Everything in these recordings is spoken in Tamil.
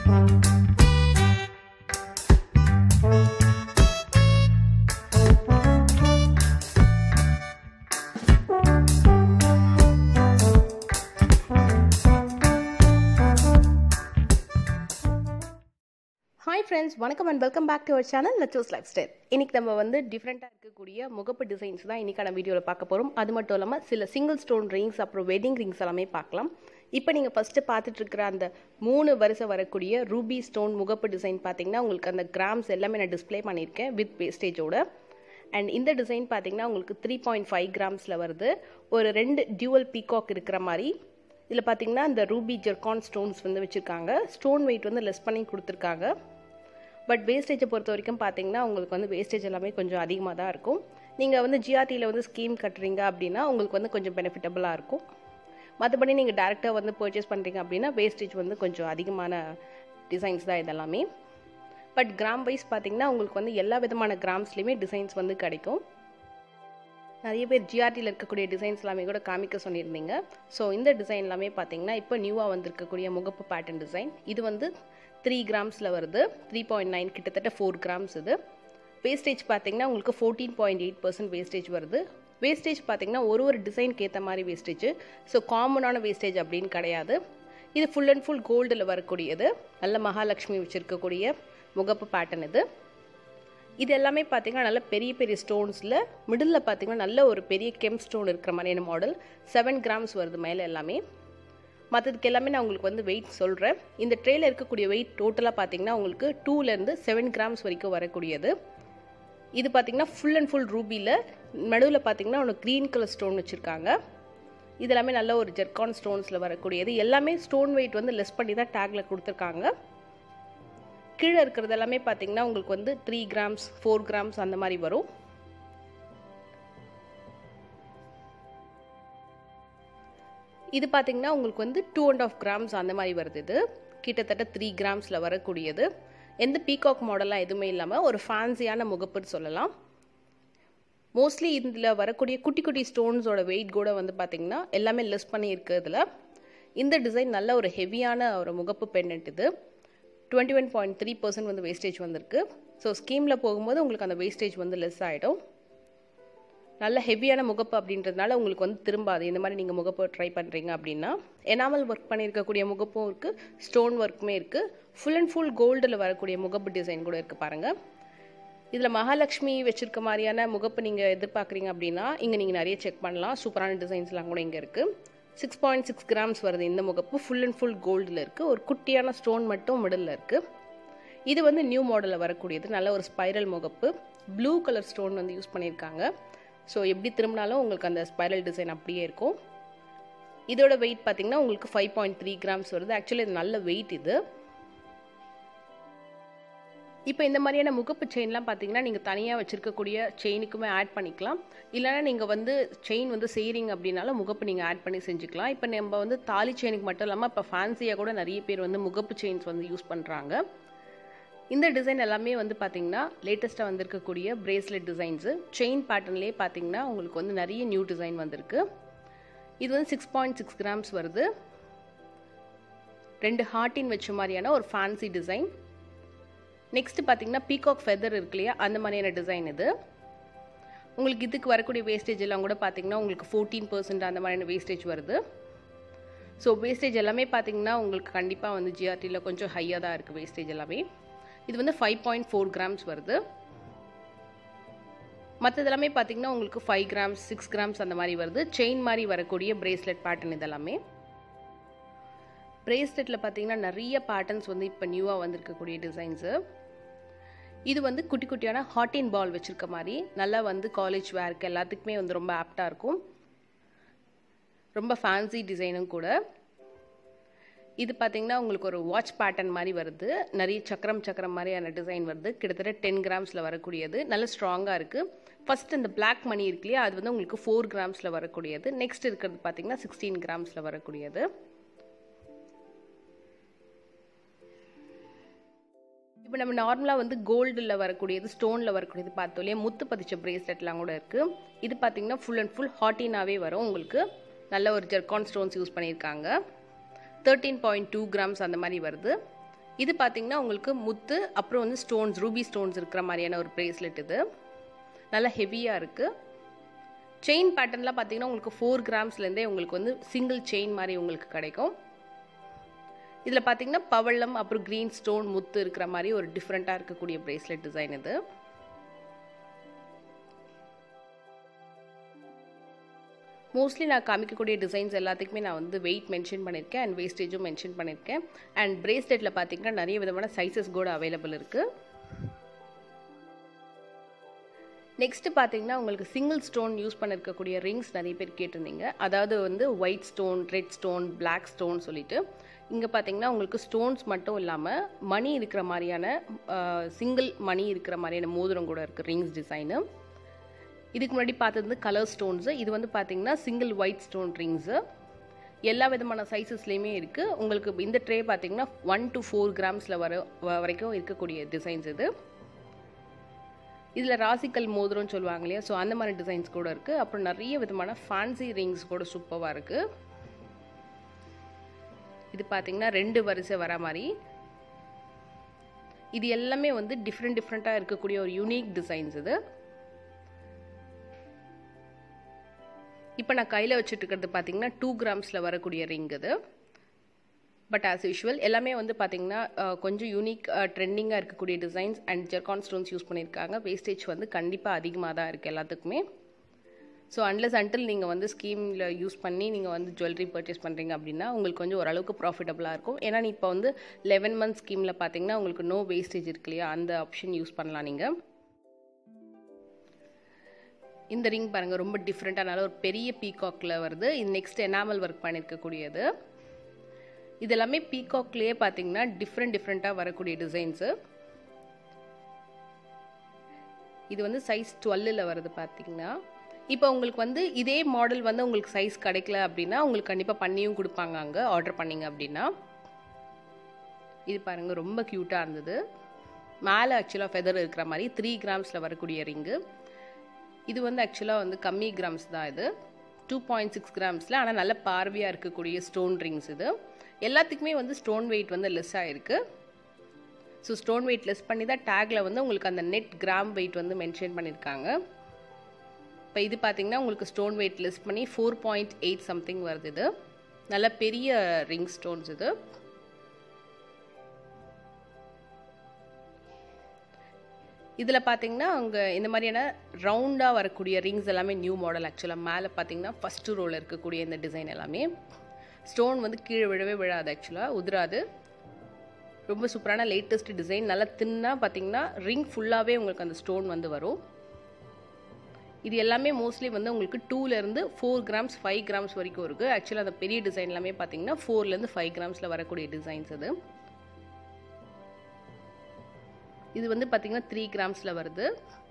ஹாய் ஃப்ரெண்ட்ஸ் வணக்கம் and welcome back to our channel Lachu's lifestyle இன்னைக்கு நம்ம வந்து டிஃப்ரெண்ட்டாக இருக்கக்கூடிய முகப்பு டிசைன்ஸ் தான் இன்னைக்கான வீடியோவில் பார்க்க போகிறோம் அது மட்டும் இல்லாமல் சில சிங்கிள் ஸ்டோன் ரிங்ஸ் அப்புறம் வெட்டிங் ரிங்ஸ் எல்லாமே பார்க்கலாம் இப்போ நீங்கள் ஃபஸ்ட்டு பார்த்துட்டு இருக்கிற அந்த மூணு வரிசை வரக்கூடிய ரூபி ஸ்டோன் முகப்பு டிசைன் பார்த்தீங்கன்னா உங்களுக்கு அந்த கிராம்ஸ் எல்லாமே நான் டிஸ்ப்ளே பண்ணியிருக்கேன் வித் வேஸ்டேஜோட அண்ட் இந்த டிசைன் பார்த்தீங்கன்னா உங்களுக்கு த்ரீ பாயிண்ட் ஃபைவ் கிராம்ஸில் வருது ஒரு ரெண்டு டியூவல் பீகாக் இருக்கிற மாதிரி இதில் பார்த்தீங்கன்னா இந்த ரூபி ஜெர்கான் ஸ்டோன்ஸ் வந்து வச்சுருக்காங்க ஸ்டோன் வெயிட் வந்து லெஸ் பண்ணி கொடுத்துருக்காங்க பட் வேஸ்டேஜை பொறுத்த வரைக்கும் பார்த்தீங்கன்னா உங்களுக்கு வந்து வேஸ்டேஜ் எல்லாமே கொஞ்சம் அதிகமாக தான் இருக்கும் நீங்கள் வந்து ஜிஆர்டியில் வந்து ஸ்கீம் கட்டுறீங்க அப்படின்னா உங்களுக்கு வந்து கொஞ்சம் பெனிஃபிட்டபுளாக இருக்கும் மற்றபடி நீங்கள் டேரெக்டாக வந்து பர்ச்சேஸ் பண்ணுறீங்க அப்படின்னா வேஸ்டேஜ் வந்து கொஞ்சம் அதிகமான டிசைன்ஸ் தான் இதெல்லாமே பட் கிராம் வைஸ் பார்த்தீங்கன்னா உங்களுக்கு வந்து எல்லா விதமான கிராம்ஸ்லேயுமே டிசைன்ஸ் வந்து கிடைக்கும் நிறைய பேர் ஜிஆர்டியில் இருக்கக்கூடிய டிசைன்ஸ் எல்லாமே கூட காமிக்க சொல்லியிருந்தீங்க ஸோ இந்த டிசைன் எல்லாமே பார்த்தீங்கன்னா இப்போ நியூவாக வந்திருக்கக்கூடிய முகப்பு பேட்டர்ன் டிசைன் இது வந்து த்ரீ கிராம்ஸில் வருது த்ரீ பாயிண்ட் நைன் கிட்டத்தட்ட ஃபோர் கிராம்ஸ் இது வேஸ்டேஜ் பார்த்தீங்கன்னா உங்களுக்கு fourteen point eight percent wastage வருது வேஸ்டேஜ் பார்த்தீங்கன்னா ஒரு ஒரு டிசைனுக்கு ஏற்ற மாதிரி வேஸ்டேஜ் ஸோ காமனான வேஸ்டேஜ் அப்படின்னு கிடையாது இது ஃபுல் அண்ட் ஃபுல் கோல்டில் வரக்கூடியது நல்ல மகாலட்சுமி வச்சுருக்கக்கூடிய முகப்பு பேட்டர்ன் இது இது எல்லாமே பார்த்தீங்கன்னா நல்ல பெரிய பெரிய ஸ்டோன்ஸில் மிடில் பார்த்தீங்கன்னா நல்ல ஒரு பெரிய கெம் ஸ்டோன் இருக்கிற மாதிரியான மாடல் செவன் கிராம்ஸ் வருது மேலே எல்லாமே மற்றதுக்கு எல்லாமே நான் உங்களுக்கு வந்து வெயிட் சொல்கிறேன் இந்த ட்ரேயில் இருக்கக்கூடிய வெயிட் டோட்டலாக பார்த்தீங்கன்னா உங்களுக்கு டூலேருந்து செவன் கிராம்ஸ் வரைக்கும் வரக்கூடியது இது பார்த்தீங்கன்னா ஃபுல் அண்ட் ஃபுல் ரூபியில் நடுவில் பார்த்தீங்கன்னா ஒன்று க்ரீன் கலர் ஸ்டோன் வச்சுருக்காங்க இது எல்லாமே நல்ல ஒரு ஜெர்கான் ஸ்டோன்ஸில் வரக்கூடியது எல்லாமே ஸ்டோன் வெயிட் வந்து லெஸ் பண்ணி தான் டேக்கில் கொடுத்துருக்காங்க கீழே இருக்கிறது எல்லாமே பார்த்தீங்கன்னா உங்களுக்கு வந்து த்ரீ கிராம்ஸ் ஃபோர் கிராம்ஸ் அந்த மாதிரி வரும் இது பார்த்தீங்கன்னா உங்களுக்கு வந்து டூ அண்ட் ஆஃப் கிராம்ஸ் அந்த மாதிரி வருது இது கிட்டத்தட்ட த்ரீ கிராம்ஸில் வரக்கூடியது எந்த பீகாக் மாடலாக எதுவுமே இல்லாமல் ஒரு ஃபேன்சியான முகப்புன்னு சொல்லலாம் மோஸ்ட்லி இதில் வரக்கூடிய குட்டி குட்டி ஸ்டோன்ஸோட வெயிட் கூட வந்து பார்த்திங்கன்னா எல்லாமே லெஸ் பண்ணி இருக்கிறதுல இந்த டிசைன் நல்ல ஒரு ஹெவியான ஒரு முகப்பு பெண்ணட் இது twenty one point three percent வந்து வேஸ்டேஜ் வந்திருக்கு ஸோ ஸ்கீமில் போகும்போது உங்களுக்கு அந்த வேஸ்டேஜ் வந்து லெஸ் ஆகிடும் நல்ல ஹெவியான முகப்பு அப்படின்றதுனால உங்களுக்கு வந்து திரும்பாது இந்த மாதிரி நீங்கள் முகப்பு ட்ரை பண்ணுறீங்க அப்படின்னா எனாமல் ஒர்க் பண்ணியிருக்கக்கூடிய முகப்பும் இருக்குது ஸ்டோன் ஒர்க்குமே இருக்குது ஃபுல் அண்ட் ஃபுல் கோல்டில் வரக்கூடிய முகப்பு டிசைன் கூட இருக்குது பாருங்கள் இதில் மகாலட்சுமி வச்சுருக்க மாதிரியான முகப்பு நீங்கள் எதிர்பார்க்குறீங்க அப்படின்னா இங்கே நீங்கள் நிறைய செக் பண்ணலாம் சூப்பரான டிசைன்ஸ்லாம் கூட இங்கே இருக்குது சிக்ஸ் பாயிண்ட் சிக்ஸ் கிராம்ஸ் வருது இந்த முகப்பு ஃபுல் அண்ட் ஃபுல் கோல்டில் இருக்குது ஒரு குட்டியான ஸ்டோன் மட்டும் மிடில் இருக்குது இது வந்து நியூ மாடலில் வரக்கூடியது நல்ல ஒரு ஸ்பைரல் முகப்பு ப்ளூ கலர் ஸ்டோன் வந்து யூஸ் பண்ணியிருக்காங்க ஸோ எப்படி திரும்பினாலும் உங்களுக்கு அந்த ஸ்பைரல் டிசைன் அப்படியே இருக்கும் இதோட வெயிட் பார்த்தீங்கன்னா உங்களுக்கு ஃபைவ் பாயிண்ட் த்ரீ கிராம்ஸ் வருது ஆக்சுவலி இது நல்ல வெயிட் இது இப்போ இந்த மாதிரியான முகப்பு செயின்லாம் பார்த்தீங்கன்னா நீங்கள் தனியாக வச்சுருக்கக்கூடிய செயினுக்குமே ஆட் பண்ணிக்கலாம் இல்லைனா நீங்கள் வந்து செயின் வந்து செய்கிறீங்க அப்படின்னாலும் முகப்பு நீங்கள் ஆட் பண்ணி செஞ்சுக்கலாம் இப்போ நம்ம வந்து தாலி செயினுக்கு மட்டும் இல்லாமல் இப்போ ஃபேன்சியாக கூட நிறைய பேர் வந்து முகப்பு செயின்ஸ் வந்து யூஸ் பண்ணுறாங்க இந்த டிசைன் எல்லாமே வந்து பார்த்தீங்கன்னா லேட்டஸ்ட்டாக வந்திருக்கக்கூடிய பிரேஸ்லெட் டிசைன்ஸு செயின் பேட்டர்ன்லேயே பார்த்தீங்கன்னா உங்களுக்கு வந்து நிறைய நியூ டிசைன் வந்திருக்கு இது வந்து சிக்ஸ் பாயிண்ட் சிக்ஸ் கிராம்ஸ் வருது ரெண்டு ஹார்ட்டின் வச்ச மாதிரியான ஒரு ஃபேன்சி டிசைன் நெக்ஸ்ட் பார்த்தீங்கன்னா பீகாக் ஃபெதர் இருக்கு இல்லையா அந்த மாதிரியான டிசைன் இது உங்களுக்கு இதுக்கு வரக்கூடிய வேஸ்டேஜ் எல்லாம் கூட பார்த்தீங்கன்னா உங்களுக்கு ஃபோர்டீன் பர்சன்ட் அந்த மாதிரியான வேஸ்டேஜ் வருது ஸோ வேஸ்டேஜ் எல்லாமே பார்த்தீங்கன்னா உங்களுக்கு கண்டிப்பாக வந்து ஜிஆர்டியில் கொஞ்சம் ஹையாக தான் இருக்குது வேஸ்டேஜ் எல்லாமே இது வந்து ஃபைவ் பாயிண்ட் ஃபோர் கிராம்ஸ் வருது மற்றது எல்லாமே பார்த்தீங்கன்னா உங்களுக்கு ஃபைவ் கிராம்ஸ் சிக்ஸ் கிராம்ஸ் அந்த மாதிரி வருது செயின் மாதிரி வரக்கூடிய பிரேஸ்லெட் பேட்டர்ன் இதெல்லாமே பிரேஸ்லெட்டில் பார்த்தீங்கன்னா நிறைய பேட்டர்ன்ஸ் வந்து இப்போ நியூவாக வந்திருக்கக்கூடிய டிசைன்ஸு இது வந்து குட்டி குட்டியான ஹாட்டின் பால் வச்சுருக்க மாதிரி நல்லா வந்து காலேஜ் வேர்க்கு எல்லாத்துக்குமே வந்து ரொம்ப ஆப்டாக இருக்கும் ரொம்ப ஃபேன்சி டிசைனும் கூட இது பார்த்தீங்கன்னா உங்களுக்கு ஒரு வாட்ச் பேட்டர்ன் மாதிரி வருது நிறைய சக்கரம் சக்கரம் மாதிரியான டிசைன் வருது கிட்டத்தட்ட டென் கிராம்ஸில் வரக்கூடியது நல்ல ஸ்ட்ராங்காக இருக்குது ஃபஸ்ட் இந்த பிளாக் மணி இருக்கு இல்லையா அது வந்து உங்களுக்கு ஃபோர் கிராம்ஸில் வரக்கூடியது நெக்ஸ்ட் இருக்கிறது பார்த்தீங்கன்னா சிக்ஸ்டீன் கிராம்ஸில் வரக்கூடியது இப்போ நம்ம நார்மலாக வந்து கோல்டில் வரக்கூடியது ஸ்டோனில் வரக்கூடியது பார்த்தோம் இல்லையா முத்து பதிச்ச பிரேஸ்லெட்லாம் கூட இருக்குது இது பார்த்தீங்கன்னா ஃபுல் அண்ட் ஃபுல் ஹாட்டினாகவே வரும் உங்களுக்கு நல்ல ஒரு ஜெர்கான் ஸ்டோன்ஸ் யூஸ் பண்ணியிருக்காங்க தேர்ட்டீன் பாயிண்ட் டூ கிராம்ஸ் அந்த மாதிரி வருது இது பார்த்தீங்கன்னா உங்களுக்கு முத்து அப்புறம் வந்து ஸ்டோன்ஸ் ரூபி ஸ்டோன்ஸ் இருக்கிற மாதிரியான ஒரு ப்ரேஸ்லெட் இது நல்லா ஹெவியாக இருக்குது செயின் பேட்டர்ன்லாம் பார்த்தீங்கன்னா உங்களுக்கு ஃபோர் கிராம்ஸ்லேருந்தே உங்களுக்கு வந்து சிங்கிள் செயின் மாதிரி உங்களுக்கு கிடைக்கும் இதில் பார்த்தீங்கன்னா பவளம் அப்புறம் க்ரீன் ஸ்டோன் முத்து இருக்கிற மாதிரி ஒரு டிஃப்ரெண்ட்டாக இருக்கக்கூடிய ப்ரேஸ்லெட் டிசைன் இது மோஸ்ட்லி நான் காமிக்கக்கூடிய டிசைன்ஸ் எல்லாத்துக்குமே நான் வந்து வெயிட் மென்ஷன் பண்ணியிருக்கேன் அண்ட் வேஸ்டேஜும் மென்ஷன் பண்ணியிருக்கேன் அண்ட் பிரேஸ்லெட்டில் பார்த்தீங்கன்னா நிறைய விதமான சைஸஸ் கூட அவைலபிள் இருக்குது நெக்ஸ்ட்டு பார்த்தீங்கன்னா உங்களுக்கு சிங்கிள் ஸ்டோன் யூஸ் பண்ணிருக்கக்கூடிய ரிங்ஸ் நிறைய பேர் கேட்டிருந்தீங்க அதாவது வந்து white stone red stone black stone சொல்லிட்டு இங்கே பார்த்தீங்கன்னா உங்களுக்கு ஸ்டோன்ஸ் மட்டும் இல்லாமல் மணி இருக்கிற மாதிரியான சிங்கிள் மணி இருக்கிற மாதிரியான மோதிரம் கூட இருக்குது ரிங்ஸ் டிசைனு இதுக்கு முன்னாடி பார்த்தது கலர் ஸ்டோன்ஸு இது வந்து பார்த்தீங்கன்னா சிங்கிள் ஒயிட் ஸ்டோன் ரிங்ஸு எல்லா விதமான சைஸஸ்லேயுமே இருக்குது உங்களுக்கு இந்த ட்ரே பார்த்தீங்கன்னா ஒன் டு ஃபோர் கிராம்ஸில் வர வரைக்கும் இருக்கக்கூடிய டிசைன்ஸ் இது இதில் ராசிக்கல் மோதிரம்னு சொல்லுவாங்க இல்லையா ஸோ அந்த மாதிரி டிசைன்ஸ் கூட இருக்குது அப்புறம் நிறைய விதமான ஃபேன்சி ரிங்ஸ் கூட சூப்பராக இருக்குது இது பார்த்தீங்கன்னா ரெண்டு வரிசை வர மாதிரி இது எல்லாமே வந்து டிஃப்ரெண்ட் டிஃப்ரெண்ட்டாக இருக்கக்கூடிய ஒரு யூனிக் டிசைன்ஸ் இது இப்போ நான் கையில் வச்சுட்டு இருக்கிறது பார்த்தீங்கன்னா டூ கிராம்ஸில் வரக்கூடிய ரிங் இது பட் ஆஸ் யூஷுவல் எல்லாமே வந்து பார்த்தீங்கன்னா கொஞ்சம் யூனிக் ட்ரெண்டிங்காக இருக்கக்கூடிய designs and zircon stones use பண்ணியிருக்காங்க வேஸ்டேஜ் வந்து கண்டிப்பாக அதிகமாக தான் இருக்குது எல்லாத்துக்குமே ஸோ அன்லஸ் அன்டில் நீங்கள் வந்து ஸ்கீமில் யூஸ் பண்ணி நீங்கள் வந்து ஜுவல்லரி பர்ச்சேஸ் பண்ணுறீங்க அப்படின்னா உங்களுக்கு கொஞ்சம் ஓரளவுக்கு ப்ராஃபிட்டபுளாக இருக்கும் ஏன்னா இப்போ வந்து லெவன் மந்த் ஸ்கீமில் பார்த்தீங்கன்னா உங்களுக்கு நோ வேஸ்டேஜ் இருக்கு இல்லையா அந்த ஆப்ஷன் யூஸ் பண்ணலாம் நீங்கள் இந்த ரிங் பாருங்கள் ரொம்ப டிஃப்ரெண்ட்டானால ஒரு பெரிய பீகாக்கில் வருது இது நெக்ஸ்ட் எனாமல் ஒர்க் பண்ணியிருக்கக்கூடியது இது எல்லாமே பீகாக்லேயே பார்த்தீங்கன்னா டிஃப்ரெண்ட் டிஃப்ரெண்ட்டாக வரக்கூடிய டிசைன்ஸு இது வந்து சைஸ் டுவெல்லில் வருது பார்த்தீங்கன்னா இப்போ உங்களுக்கு வந்து இதே மாடல் வந்து உங்களுக்கு சைஸ் கிடைக்கல அப்படின்னா உங்களுக்கு கண்டிப்பாக பண்ணியும் கொடுப்பாங்க அங்கே ஆர்டர் பண்ணிங்க அப்படின்னா இது பாருங்கள் ரொம்ப க்யூட்டாக இருந்தது மேலே ஆக்சுவலாக ஃபெதர் இருக்கிற மாதிரி த்ரீ கிராம்ஸில் வரக்கூடிய ரிங்கு இது வந்து ஆக்சுவலாக வந்து கம்மி கிராம்ஸ் தான் இது டூ பாயிண்ட் சிக்ஸ் கிராம்ஸில் ஆனால் நல்ல பார்வையாக இருக்கக்கூடிய ஸ்டோன் ரிங்ஸ் இது எல்லாத்துக்குமே வந்து ஸ்டோன் வெயிட் வந்து லெஸ் ஆகிருக்கு ஸோ ஸ்டோன் வெயிட் லெஸ் பண்ணி தான் டேக்கில் வந்து உங்களுக்கு அந்த நெட் கிராம் வெயிட் வந்து மென்ஷன் பண்ணியிருக்காங்க இப்போ இது பார்த்தீங்கன்னா உங்களுக்கு ஸ்டோன் வெயிட் லெஸ் பண்ணி ஃபோர் பாயிண்ட் எயிட் சம்திங் வருது இது நல்ல பெரிய ரிங் ஸ்டோன்ஸ் இது இதில் பார்த்தீங்கன்னா அங்கே இந்த மாதிரியான ரவுண்டாக வரக்கூடிய ரிங்ஸ் எல்லாமே நியூ மாடல் ஆக்சுவலாக மேலே பார்த்தீங்கன்னா ஃபஸ்ட்டு ரோவில் இருக்கக்கூடிய இந்த டிசைன் எல்லாமே ஸ்டோன் வந்து கீழே விழவே விழாது ஆக்சுவலாக உதிராது ரொம்ப சூப்பரான லேட்டஸ்ட் டிசைன் நல்லா தின்னாக பார்த்தீங்கன்னா ரிங் ஃபுல்லாகவே உங்களுக்கு அந்த ஸ்டோன் வந்து வரும் இது எல்லாமே மோஸ்ட்லி வந்து உங்களுக்கு டூலேருந்து ஃபோர் கிராம்ஸ் ஃபைவ் கிராம்ஸ் வரைக்கும் இருக்குது ஆக்சுவலாக அந்த பெரிய டிசைன் எல்லாமே பார்த்தீங்கன்னா ஃபோர்லேருந்து ஃபைவ் கிராம்ஸில் வரக்கூடிய டிசைன்ஸ் அது இது வந்து பார்த்தீங்கன்னா த்ரீ கிராம்ஸில் வருது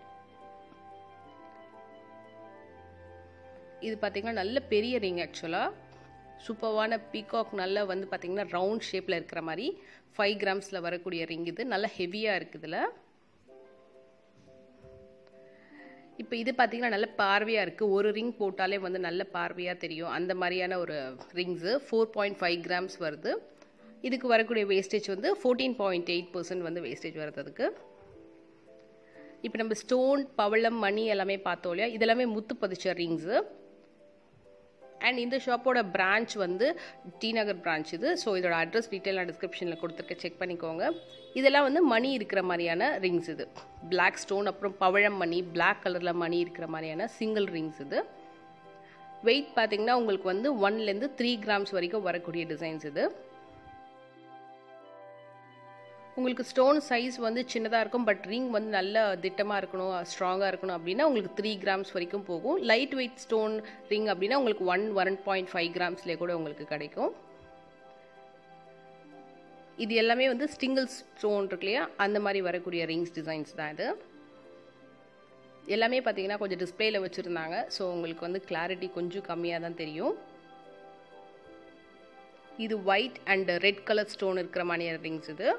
இது பார்த்தீங்கன்னா நல்ல பெரிய ரிங் ஆக்சுவலாக சூப்பர்வான பீகாக் நல்ல வந்து பார்த்தீங்கன்னா ரவுண்ட் ஷேப்பில் இருக்கிற மாதிரி ஃபைவ் கிராம்ஸில் வரக்கூடிய ரிங் இது நல்ல ஹெவியாக இருக்குது இதில் இப்போ இது பார்த்தீங்கன்னா நல்ல பார்வையாக இருக்குது ஒரு ரிங் போட்டாலே வந்து நல்ல பார்வையாக தெரியும் அந்த மாதிரியான ஒரு rings four point five grams வருது இதுக்கு வரக்கூடிய வேஸ்டேஜ் வந்து ஃபோர்டீன் பாயிண்ட் எயிட் பர்சன்ட் வந்து வேஸ்டேஜ் வருது அதுக்கு இப்போ நம்ம ஸ்டோன் பவளம் மணி எல்லாமே பார்த்தோம் இல்லையா இதெல்லாமே முத்து பதிச்ச ரிங்ஸு அண்ட் இந்த ஷாப்போட பிரான்ச் வந்து டி நகர் பிரான்ச் இது ஸோ இதோட அட்ரஸ் டீட்டெயில் நான் டிஸ்கிரிப்ஷனில் கொடுத்துருக்கேன் செக் பண்ணிக்கோங்க இதெல்லாம் வந்து மணி இருக்கிற மாதிரியான ரிங்ஸ் இது பிளாக் ஸ்டோன் அப்புறம் பவழம் மணி பிளாக் கலரில் மணி இருக்கிற மாதிரியான சிங்கிள் ரிங்ஸ் இது வெயிட் பார்த்தீங்கன்னா உங்களுக்கு வந்து ஒன்லேருந்து த்ரீ கிராம்ஸ் வரைக்கும் வரக்கூடிய டிசைன்ஸ் இது உங்களுக்கு ஸ்டோன் சைஸ் வந்து சின்னதாக இருக்கும் பட் ரிங் வந்து நல்ல திட்டமாக இருக்கணும் ஸ்ட்ராங்காக இருக்கணும் அப்படின்னா உங்களுக்கு த்ரீ கிராம்ஸ் வரைக்கும் போகும் லைட் வெயிட் ஸ்டோன் ரிங் அப்படின்னா உங்களுக்கு ஒன் ஒன் பாயிண்ட் ஃபைவ் கிராம்ஸ்லேயே கூட உங்களுக்கு கிடைக்கும் இது எல்லாமே வந்து ஸ்டிங்கிள் ஸ்டோன் இருக்கு இல்லையா அந்த மாதிரி வரக்கூடிய ரிங்ஸ் டிசைன்ஸ் தான் இது எல்லாமே பார்த்தீங்கன்னா கொஞ்சம் டிஸ்பிளேல வச்சுருந்தாங்க ஸோ உங்களுக்கு வந்து கிளாரிட்டி கொஞ்சம் கம்மியாக தான் தெரியும் இது white and red colour stone இருக்கிற மாதிரியான ரிங்ஸ் இது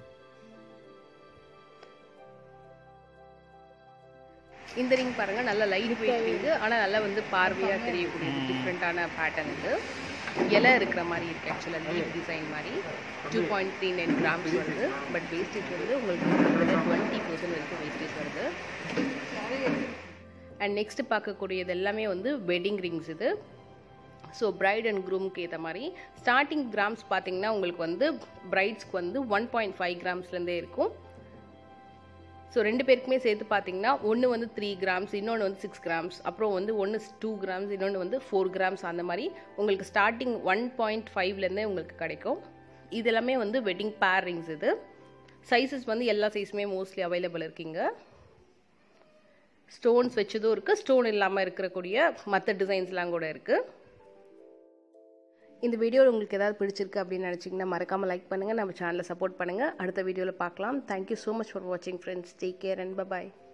இந்த ரிங் பாருங்கள் நல்லா லைட் வெயிட் ரிங்கு ஆனால் நல்லா வந்து பார்வையாக தெரியக்கூடியது டிஃப்ரெண்ட்டான பேட்டர்ன் இது இலை இருக்கிற மாதிரி இருக்குது ஆக்சுவலாக லீஃப் டிசைன் மாதிரி two point three nine grams வருது பட் வேஸ்டேஜ் வந்து உங்களுக்கு டுவெண்ட்டி பர்சன்ட் வரைக்கும் வேஸ்டேஜ் வருது அண்ட் நெக்ஸ்ட் பார்க்கக்கூடியது எல்லாமே வந்து வெட்டிங் ரிங்ஸ் இது ஸோ பிரைட் அண்ட் க்ரூம்க்கு ஏற்ற மாதிரி ஸ்டார்டிங் கிராம்ஸ் பார்த்தீங்கன்னா உங்களுக்கு வந்து பிரைட்ஸ்க்கு வந்து ஒன் பாயிண்ட் ஃபைவ் கிராம்ஸ்லேருந்தே இருக்கும் ஸோ ரெண்டு பேருக்குமே சேர்த்து பார்த்தீங்கன்னா ஒன்று வந்து த்ரீ கிராம்ஸ் இன்னொன்று வந்து சிக்ஸ் கிராம்ஸ் அப்புறம் வந்து ஒன்று டூ கிராம்ஸ் இன்னொன்று வந்து ஃபோர் கிராம்ஸ் அந்த மாதிரி உங்களுக்கு ஸ்டார்டிங் ஒன் பாயிண்ட் ஃபைவ்லேருந்தே உங்களுக்கு கிடைக்கும் இது எல்லாமே வந்து வெட்டிங் பேர் ரிங்ஸ் இது சைஸஸ் வந்து எல்லா சைஸுமே மோஸ்ட்லி அவைலபிள் இருக்கீங்க ஸ்டோன்ஸ் வச்சதும் இருக்குது ஸ்டோன் இல்லாமல் இருக்கக்கூடிய மற்ற டிசைன்ஸ்லாம் கூட இருக்குது இந்த வீடியோ உங்களுக்கு ஏதாவது பிடிச்சிருக்கு அப்படின்னு நினச்சிங்கன்னா மறக்காமல் லைக் பண்ணுங்கள் நம்ம சேனலை சப்போர்ட் பண்ணுங்கள் அடுத்த வீடியோவில் பார்க்கலாம் தேங்க்யூ ஸோ மச் ஃபார் வாட்சிங் friends take care and bye bye